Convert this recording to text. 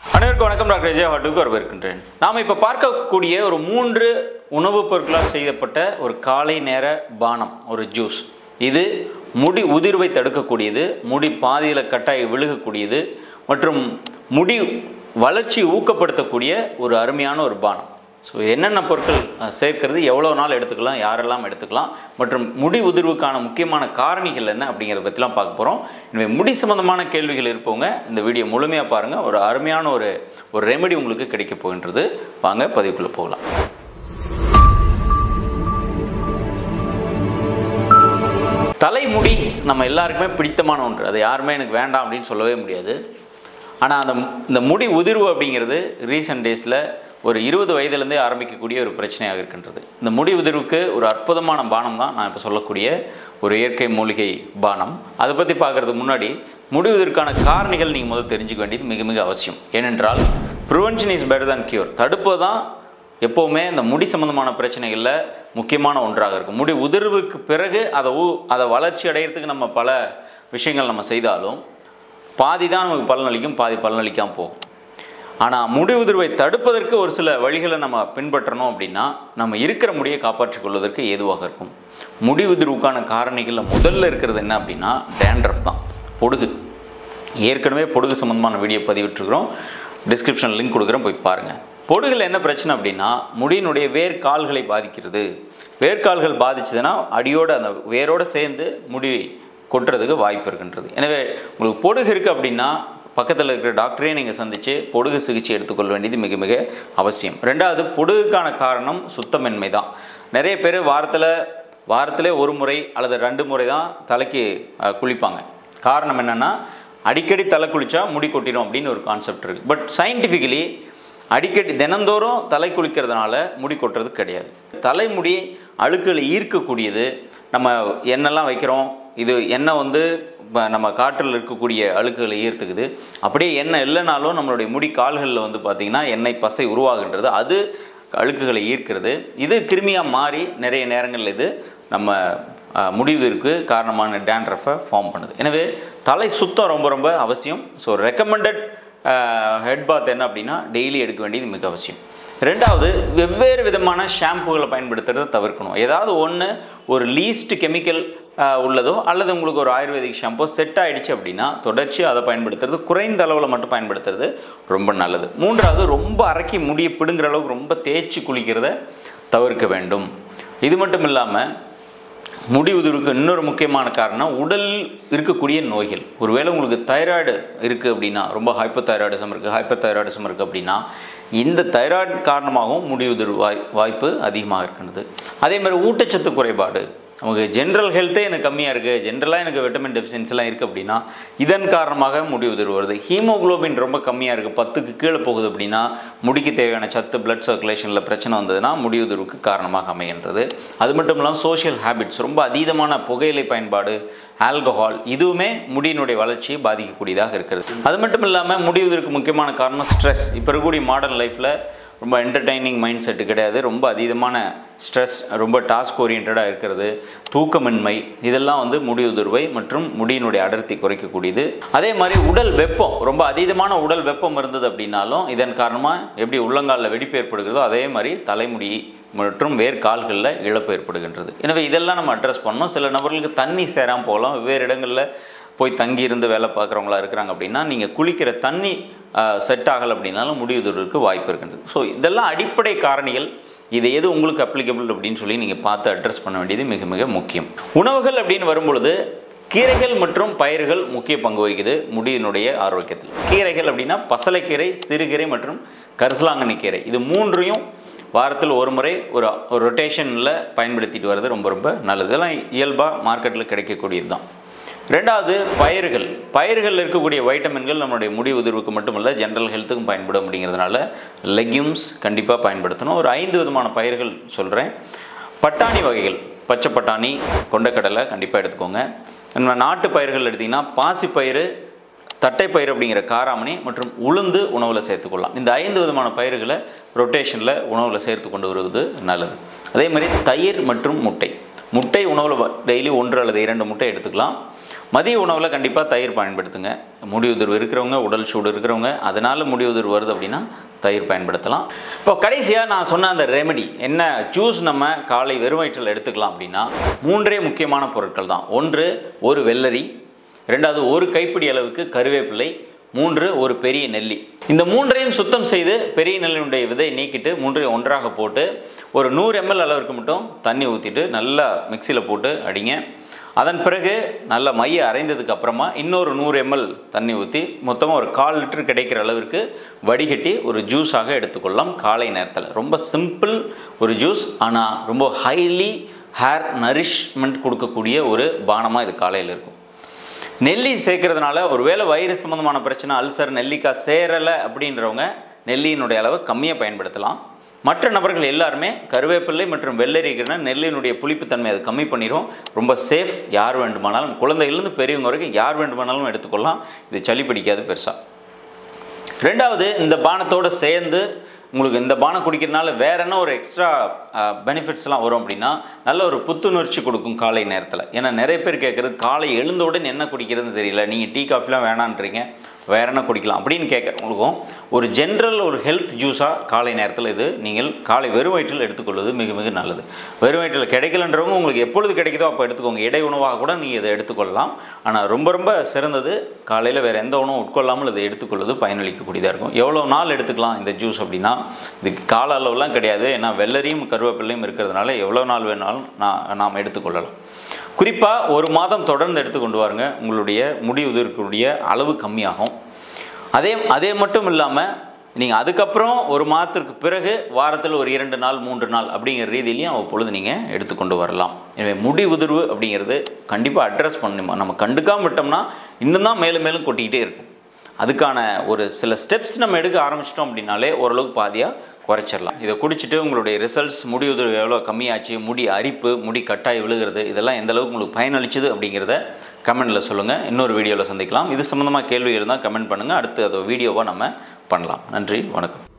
அனைவருக்கும் வணக்கம் டாக்டர் விஜய் ஹாட்டுக்கு வரவேற்கின்றேன் நாம் இப்போ பார்க்கக்கூடிய ஒரு மூன்று உணவுப் பொருட்களால் செய்யப்பட்ட ஒரு காலை நேர பானம் ஒரு ஜூஸ் இது முடி உதிர்வை தடுக்கக்கூடியது முடி பாதியில் கட்டாயி விழுகக்கூடியது மற்றும் முடி வளர்ச்சி ஊக்கப்படுத்தக்கூடிய ஒரு அருமையான ஒரு பானம் ஸோ என்னென்ன பொருட்கள் அஹ், சேர்க்கிறது எவ்வளோ நாள் எடுத்துக்கலாம் யாரெல்லாம் எடுத்துக்கலாம் மற்றும் முடி உதிர்வுக்கான முக்கியமான காரணிகள் என்ன அப்படிங்கிறத பற்றிலாம் பார்க்க போகிறோம் எனவே முடி சம்மந்தமான கேள்விகள் இருப்பவங்க இந்த வீடியோ முழுமையாக பாருங்கள் ஒரு அருமையான ஒரு ஒரு ரெமெடி உங்களுக்கு கிடைக்க போகின்றது வாங்க பதிவுக்குள்ளே போகலாம் தலைமுடி நம்ம எல்லாருக்குமே பிடித்தமான ஒன்று அது யாருமே எனக்கு வேண்டாம் அப்படின்னு சொல்லவே முடியாது ஆனால் அந்த இந்த முடி உதிர்வு அப்படிங்கிறது ரீசெண்ட் டேஸில் ஒரு இருபது வயதுலேருந்தே ஆரம்பிக்கக்கூடிய ஒரு பிரச்சனையாக இருக்கின்றது இந்த முடி உதிர்வுக்கு ஒரு அற்புதமான பானம் தான் நான் இப்போ சொல்லக்கூடிய ஒரு இயற்கை மூலிகை பானம் அதை பற்றி பார்க்குறதுக்கு முன்னாடி முடி உதிர்வுக்கான காரணிகள் நீங்கள் முதல் தெரிஞ்சுக்க வேண்டியது மிக மிக அவசியம் ஏனென்றால் prevention is better than cure தடுப்பு தான் எப்போவுமே இந்த முடி சம்மந்தமான பிரச்சனைகளில் முக்கியமான ஒன்றாக இருக்கும் முடி உதிர்வுக்கு பிறகு அதை ஊ அதை வளர்ச்சி அடையிறதுக்கு நம்ம பல விஷயங்கள் நம்ம செய்தாலும் பாதி தான் நமக்கு பலனளிக்கும் பாதி பலனளிக்காமல் போகும் ஆனால் முடி உதிர்வை தடுப்பதற்கு ஒரு சில வழிகளை நம்ம பின்பற்றணும் அப்படின்னா நம்ம இருக்கிற முடியை காப்பாற்றிக் கொள்வதற்கு ஏதுவாக இருக்கும் முடி உதிர்வுக்கான காரணிகளில் முதல்ல இருக்கிறது என்ன அப்படின்னா டேண்ட்ரஃப் தான் பொடுகு ஏற்கனவே பொடுகு சம்மந்தமான வீடியோ பதிவிட்டுருக்குறோம் டிஸ்கிரிப்ஷன் லிங்க் கொடுக்குறேன் போய் பாருங்கள் பொடுகுல என்ன பிரச்சனை அப்படின்னா முடியினுடைய வேர்க்கால்களை பாதிக்கிறது வேர்க்கால்கள் பாதிச்சதுன்னா அடியோடு அந்த வேரோடு சேர்ந்து முடி கொட்டுறதுக்கு வாய்ப்பு இருக்கின்றது எனவே உங்களுக்கு பொடுகு இருக்குது அப்படின்னா பக்கத்தில் இருக்கிற டாக்டரே நீங்கள் சந்தித்து பொடுகு சிகிச்சை எடுத்துக்கொள்ள வேண்டியது மிக மிக அவசியம் ரெண்டாவது பொடுகுக்கான காரணம் சுத்தமின்மை தான் நிறைய பேர் வாரத்தில் வாரத்திலே ஒரு முறை அல்லது ரெண்டு முறை தான் தலைக்கு அஹ், குளிப்பாங்க காரணம் என்னென்னா அடிக்கடி தலை குளிச்சா முடி கொட்டிடும் அப்படின்னு ஒரு கான்செப்ட் இருக்குது பட் சயின்டிஃபிக்கலி அடிக்கடி தினந்தோறும் தலை குளிக்கிறதுனால முடி கொட்டுறது கிடையாது தலைமுடி அழுக்குகளை ஈர்க்கக்கூடியது நம்ம எண்ணெய்லாம் வைக்கிறோம் இது எண்ணெய் வந்து ப- நம்ம காற்றில் இருக்கக்கூடிய அழுக்குகளை ஈர்த்துக்குது அப்படியே எண்ணெய் இல்லைனாலும் நம்மளுடைய முடி கால்களில் வந்து பார்த்திங்கன்னா எண்ணெய் பசை உருவாகின்றது அது அழுக்குகளை ஈர்க்கிறது இது கிருமியாக மாறி நிறைய நேரங்களில் இது நம்ம அஹ், முடிவிற்கு காரணமான டேண்ட்ரஃபை ஃபார்ம் பண்ணுது எனவே தலை சுத்தம் ரொம்ப ரொம்ப அவசியம் ஸோ ரெக்கமெண்டட் ஹெட் பாத் என்ன அப்படின்னா டெய்லி எடுக்க வேண்டியது மிக அவசியம் ரெண்டாவது வெவ்வேறு விதமான ஷாம்புகளை பயன்படுத்துறதை தவிர்க்கணும் ஏதாவது ஒன்று ஒரு லீஸ்ட் கெமிக்கல் உள்ளதோ அல்லது உங்களுக்கு ஒரு ஆயுர்வேதிக் ஷாம்போ செட் ஆயிடுச்சு அப்படின்னா தொடர்ச்சியாக அதை பயன்படுத்துறது குறைந்த அளவில் மட்டும் பயன்படுத்துறது ரொம்ப நல்லது மூன்றாவது ரொம்ப அரைக்கி முடிய பிடுங்குற அளவுக்கு ரொம்ப தேய்ச்சி குளிக்கிறத தவிர்க்க வேண்டும் இது மட்டும் இல்லாமல் முடி உதிர்வுக்கு இன்னொரு முக்கியமான காரணம் உடல் இருக்கக்கூடிய நோய்கள் ஒருவேளை உங்களுக்கு தைராய்டு இருக்குது அப்படின்னா ரொம்ப ஹைப்போ தைராய்டிசம் இருக்குது ஹைப்போ தைராய்டிசம் இருக்குது அப்படின்னா இந்த தைராய்டு காரணமாகவும் முடி உதிர்வு வாய் வாய்ப்பு அதிகமாக இருக்கின்றது அதே மாதிரி ஊட்டச்சத்து குறைபாடு நமக்கு ஜென்ரல் ஹெல்த்தே எனக்கு கம்மியாக இருக்குது ஜென்ரலாக எனக்கு விட்டமின் டெஃபிஷியன்சிலாம் இருக்குது அப்படின்னா இதன் காரணமாக முடி உதிர்வு வருது ஹீமோகுளோபின் ரொம்ப கம்மியாக இருக்குது பத்துக்கு கீழே போகுது அப்படின்னா முடிக்கு தேவையான சத்து பிளட் சர்க்குலேஷனில் பிரச்சனை வந்ததுன்னா முடி உதிர்வுக்கு காரணமாக அமைகின்றது அது மட்டும் இல்லாமல் சோஷியல் ஹேபிட்ஸ் ரொம்ப அதீதமான புகையிலை பயன்பாடு ஆல்கஹால் இதுவுமே முடியினுடைய வளர்ச்சியை பாதிக்கக்கூடியதாக இருக்கிறது அது மட்டும் இல்லாமல் முடி உதிர்வுக்கு முக்கியமான காரணம் ஸ்ட்ரெஸ் இப்போ இருக்கக்கூடிய மாடர்ன் லைஃப்பில் ரொம்ப என்டர்டைனிங் மைண்ட் செட்டு கிடையாது ரொம்ப அதீதமான ஸ்ட்ரெஸ் ரொம்ப டாஸ்க் ஓரியன்டாக இருக்கிறது தூக்கமின்மை இதெல்லாம் வந்து முடி உதிர்வை மற்றும் முடியினுடைய அடர்த்தி குறைக்கக்கூடியது அதே மாதிரி உடல் வெப்பம் ரொம்ப அதீதமான உடல் வெப்பம் இருந்தது அப்படின்னாலும் இதன் காரணமாக எப்படி உள்ளங்காலில் வெடிப்பு ஏற்படுகிறதோ அதே மாதிரி தலைமுடி மற்றும் வேர்க்கால்களில் இழப்பு ஏற்படுகின்றது எனவே இதெல்லாம் நம்ம அட்ரஸ் பண்ணணும் சில நபர்களுக்கு தண்ணி சேராமல் போகலாம் வெவ்வேறு இடங்களில் போய் தங்கி இருந்து வேலை பார்க்குறவங்களா இருக்கிறாங்க அப்படின்னா நீங்கள் குளிக்கிற தண்ணி செட் ஆகலை அப்படின்னாலும் முடிவுதற்கு வாய்ப்பு இருக்கின்றது ஸோ இதெல்லாம் அடிப்படை காரணிகள் இது எது உங்களுக்கு அப்ளிகபிள் அப்படின்னு சொல்லி நீங்கள் பார்த்து அட்ரஸ் பண்ண வேண்டியது மிக மிக முக்கியம் உணவுகள் அப்படின்னு வரும்பொழுது கீரைகள் மற்றும் பயிர்கள் முக்கிய பங்கு வகிக்குது முடியினுடைய ஆரோக்கியத்தில் கீரைகள் அப்படின்னா பசலைக்கீரை சிறுகீரை மற்றும் கரிசலாங்கண்ணி கீரை இது மூன்றையும் வாரத்தில் ஒரு முறை ஒரு ஒரு ரொட்டேஷனில் பயன்படுத்திட்டு வர்றது ரொம்ப ரொம்ப நல்லது இதெல்லாம் இயல்பாக மார்க்கெட்டில் கிடைக்கக்கூடியது தான் ரெண்டாவது பயிர்கள் பயிர்களில் இருக்கக்கூடிய வைட்டமின்கள் நம்மளுடைய முடி உதிர்வுக்கு மட்டுமல்ல ஜென்ரல் ஹெல்த்துக்கும் பயன்படும் அப்படிங்கிறதுனால லெக்யூம்ஸ் கண்டிப்பாக பயன்படுத்தணும் ஒரு ஐந்து விதமான பயிர்கள் சொல்கிறேன் பட்டாணி வகைகள் பச்சை பட்டாணி கொண்டக்கடலை கண்டிப்பாக எடுத்துக்கோங்க நம்ம நாட்டு பயிர்கள் எடுத்திங்கன்னா பாசிப்பயிறு தட்டைப்பயிர் அப்படிங்கிற காராமணி மற்றும் உளுந்து உணவில் சேர்த்துக்கொள்ளலாம் இந்த ஐந்து விதமான பயிர்களை ரொட்டேஷனில் உணவில் சேர்த்து கொண்டு வருவது நல்லது அதே மாதிரி தயிர் மற்றும் முட்டை முட்டை உணவில் டெய்லி ஒன்று அல்லது இரண்டு முட்டை எடுத்துக்கலாம் மதிய உணவில் கண்டிப்பாக தயிர் பயன்படுத்துங்க முடி உதிர்வு இருக்கிறவங்க உடல் சூடு இருக்கிறவங்க அதனால் முடி உதிர்வு வருது அப்படின்னா தயிர் பயன்படுத்தலாம் இப்போ கடைசியாக நான் சொன்ன அந்த ரெமெடி என்ன ஜூஸ் நம்ம காலை வெறும் வயிற்றில் எடுத்துக்கலாம் அப்படின்னா மூன்றே முக்கியமான பொருட்கள் தான் ஒன்று ஒரு வெள்ளரி ரெண்டாவது ஒரு கைப்பிடி அளவுக்கு கருவேப்பிலை மூன்று ஒரு பெரிய நெல்லி இந்த மூன்றையும் சுத்தம் செய்து பெரிய நெல்லினுடைய விதை நீக்கிட்டு மூன்றையும் ஒன்றாக போட்டு ஒரு நூறு எம்எல் அளவிற்கு மட்டும் தண்ணி ஊற்றிட்டு நல்லா மிக்சியில் போட்டு அடிங்க அதன் பிறகு நல்ல மைய அரைந்ததுக்கு அப்புறமா இன்னொரு நூறு எம்எல் தண்ணி ஊற்றி மொத்தமாக ஒரு கால் லிட்டர் கிடைக்கிற அளவிற்கு வடிகட்டி ஒரு ஜூஸாக எடுத்துக்கொள்ளலாம் காலை நேரத்தில் ரொம்ப சிம்பிள் ஒரு ஜூஸ் ஆனால் ரொம்ப ஹைலி ஹேர் நரிஷ்மெண்ட் கொடுக்கக்கூடிய ஒரு பானமாக இது காலையில் இருக்கும் நெல்லி சேர்க்கறதுனால ஒருவேளை வயிறு சம்மந்தமான பிரச்சனை அல்சர் நெல்லிக்காய் சேரலை அப்படின்றவங்க நெல்லியினுடைய அளவை கம்மியாக பயன்படுத்தலாம் மற்ற நபர்கள் எல்லாருமே கருவேப்பிள்ளை மற்றும் வெள்ளரிக்கிறனா நெல்லியினுடைய புளிப்புத்தன்மை அது கம்மி பண்ணிடும் ரொம்ப சேஃப் யார் வேண்டுமானாலும் குழந்தையிலேருந்து பெரியவங்க வரைக்கும் யார் வேண்டுமானாலும் எடுத்துக்கொள்ளலாம் இது சளி பிடிக்காது பெருசாக ரெண்டாவது இந்த பானத்தோடு சேர்ந்து உங்களுக்கு இந்த பானம் குடிக்கிறதுனால வேற என்ன ஒரு எக்ஸ்ட்ரா பெனிஃபிட்ஸ்லாம் வரும் அப்படின்னா நல்ல ஒரு புத்துணர்ச்சி கொடுக்கும் காலை நேரத்தில் ஏன்னா நிறைய பேர் கேட்குறது காலை எழுந்தவுடன் என்ன குடிக்கிறதுன்னு தெரியல நீங்கள் டீ காஃபிலாம் வேணான்றீங்க வேற என்ன குடிக்கலாம் அப்படின்னு கேட்குறவங்களுக்கும் ஒரு ஜென்ரல் ஒரு ஹெல்த் ஜூஸாக காலை நேரத்தில் இது நீங்கள் காலை வெறும் வயிற்றில் எடுத்துக்கொள்வது மிக மிக நல்லது வெறும் வயிற்றில் கிடைக்கலன்றவங்க உங்களுக்கு எப்பொழுது கிடைக்குதோ அப்போ எடுத்துக்கோங்க இடை உணவாக கூட நீங்கள் இதை எடுத்துக்கொள்ளலாம் ஆனால் ரொம்ப ரொம்ப சிறந்தது காலையில் வேறு எந்த உணவும் உட்கொள்ளாமல் இதை எடுத்துக்கொள்வது பயனளிக்கக்கூடியதாக இருக்கும் எவ்வளோ நாள் எடுத்துக்கலாம் இந்த ஜூஸ் அப்படின்னா இதுக்கு கால அளவுலாம் கிடையாது ஏன்னா வெள்ளரியும் கருவேப்பிலையும் இருக்கிறதுனால எவ்வளோ நாள் வேணாலும் நான் நாம் எடுத்துக்கொள்ளலாம் குறிப்பாக ஒரு மாதம் தொடர்ந்து எடுத்துக்கொண்டு வாருங்க உங்களுடைய முடி உதிர்க்கக்கூடிய அளவு கம்மியாகும் அதே அதே மட்டும் இல்லாமல் நீங்கள் அதுக்கப்புறம் ஒரு மாதத்திற்கு பிறகு வாரத்தில் ஒரு இரண்டு நாள் மூன்று நாள் அப்படிங்கிற ரீதியிலையும் அவ்வப்பொழுது நீங்கள் எடுத்துக்கொண்டு வரலாம் எனவே முடி உதிர்வு அப்படிங்கிறது கண்டிப்பாக அட்ரஸ் பண்ணணும் நம்ம கண்டுக்காமல் விட்டோம்னா இன்னும் தான் மேலும் மேலும் கொட்டிக்கிட்டே இருக்கும் அதுக்கான ஒரு சில ஸ்டெப்ஸ் நம்ம எடுக்க ஆரம்பிச்சிட்டோம் அப்படின்னாலே ஓரளவுக்கு பாதியாக குறைச்சிடலாம் இதை குடிச்சிட்டு உங்களுடைய ரிசல்ட்ஸ் முடி உதிர்வு எவ்வளோ கம்மியாச்சு முடி அரிப்பு முடி கட்டாய் விழுகிறது இதெல்லாம் எந்த அளவுக்கு உங்களுக்கு பயனளிச்சுது அப்படிங்கிறத கமெண்டில் சொல்லுங்கள் இன்னொரு வீடியோவில் சந்திக்கலாம் இது சம்மந்தமாக கேள்வி இருந்தால் கமெண்ட் பண்ணுங்கள் அடுத்து அதை வீடியோவாக நம்ம பண்ணலாம் நன்றி வணக்கம்